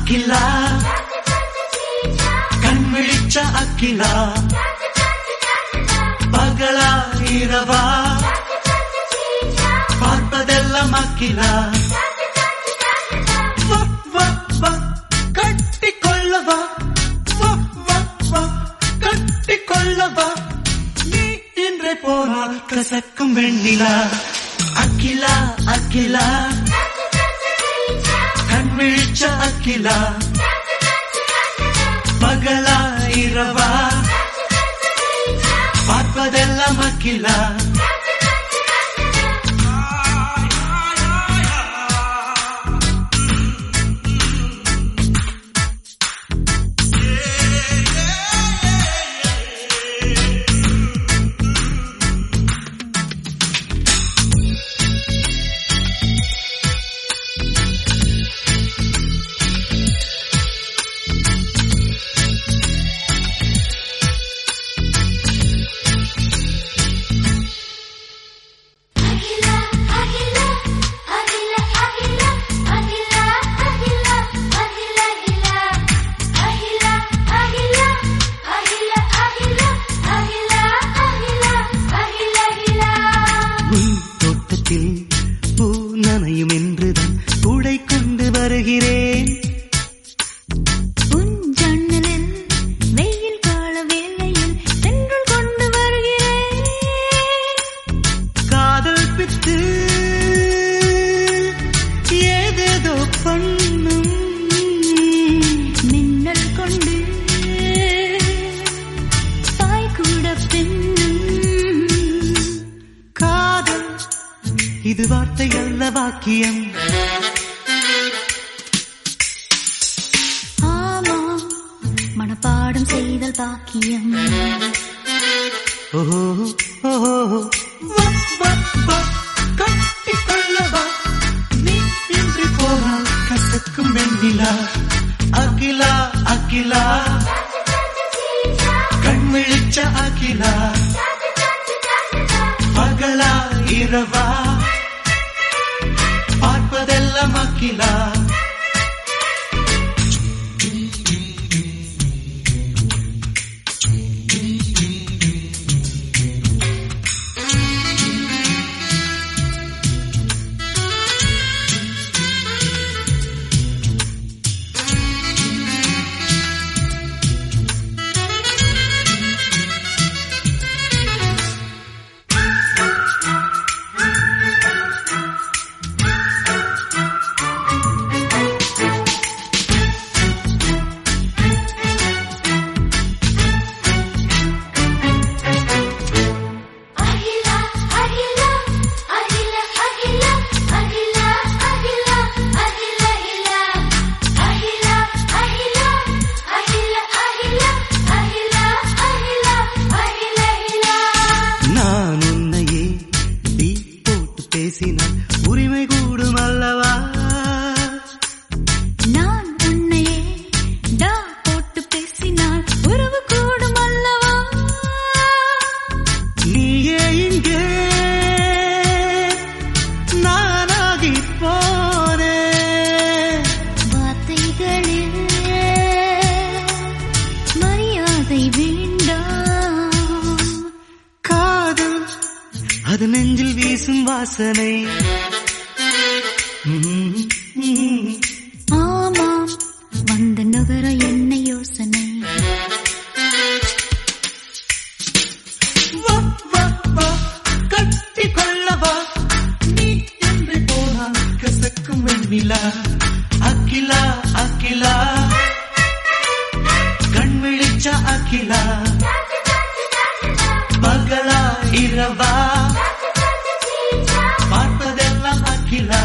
அகிலா கண் விழிச்ச அகிலா பகலா இரவா பார்ப்பதெல்லாம் அகிலா வா, வா, வா, கட்டிக்கொள்ளவா வா, வா, வா, கட்டிக்கொள்ளவா நீ இன்றே போனால் கசக்கும் வெண்ணிலா அகிலா அகிலா கண் விழிச்ச அகிலா பகலா இரவா பார்ப்பதெல்லாம் அகிலா அகிலா அகிலா அகிலா அகிலா அகிலா அகிலா அகிலா அகிலா அகிலா அகிலா அகிலா அகிலா அகிலா அகிலா அகிலா உன் தோட்டத்தில் பூ நனையும் என்றுதான் கூடை கொண்டு வருகிறேன் உன் ஜன்னலில் வெயில் கால வேளையில் தென்றல் கொண்டு வருகிறேன் காதல் பித்து ஏதேதோ பண்ணும் மின்னல் கொண்டு பாய் கூட பின்னும் காதல் இது வார்த்தை அல்ல வாக்கியம் ஆமா மனப்பாடம் செய்தல் பாக்கியம் ஓஹோ ஓஹோ வா, வா, வா, கட்டிக்கொள்ளவா நீ இன்றி போனால் கசக்கும் வெண்ணிலா அகிலா அகிலா கண் விழிச்ச அகிலா பகலா இரவா பார்ப்பதெல்லாம் அகிலா அகிலா அகிலா அகிலா அகிலா அகிலா அகிலா அகிலா அகிலா அகிலா அகிலா அகிலா அகிலா அகிலா அகிலா அகிலா நான் உன்னையே தீ போட்டு பேசினால் உரிமை கூடும் அல்லவா நான் உன்னையே டா போட்டு பேசினால் உறவு கூடும் அல்லவா நீயே இங்கே நானாகி போனேன் வார்த்தைகளில் மரியாதை வேண்டாம் காதல் அது நெஞ்சில் வீசும் வாசனை ம், ம். ஆமாம் வந்த நகர என்ன யோசனை வா, வா, வா, கட்டிக்கொள்ளவா நீ என்று போனால் கசக்கும் வெண்ணிலா அகிலா அகிலா கண் விழிச்ச அகிலா பகலா இரவா பார்ப்பதெல்லாம் அகிலா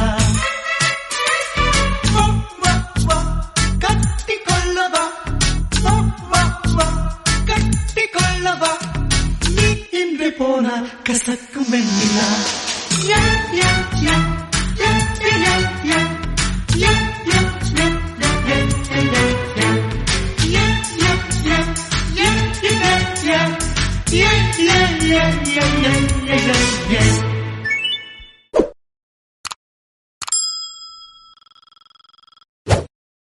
வா, வா, வா, கட்டிக்கொள்ளவா வா, வா, வா, கட்டிக்கொள்ளவா நீ இன்று போனால் கசக்கும் வெண்ணிலா யா, யா, யா, யா, யா, யா, யா, யா, யா, யா, யா, யா, யா, யா. Yeah, yeah, yeah, yeah, yeah, yeah, yeah, yeah, yeah, yeah, yeah, yeah, yeah.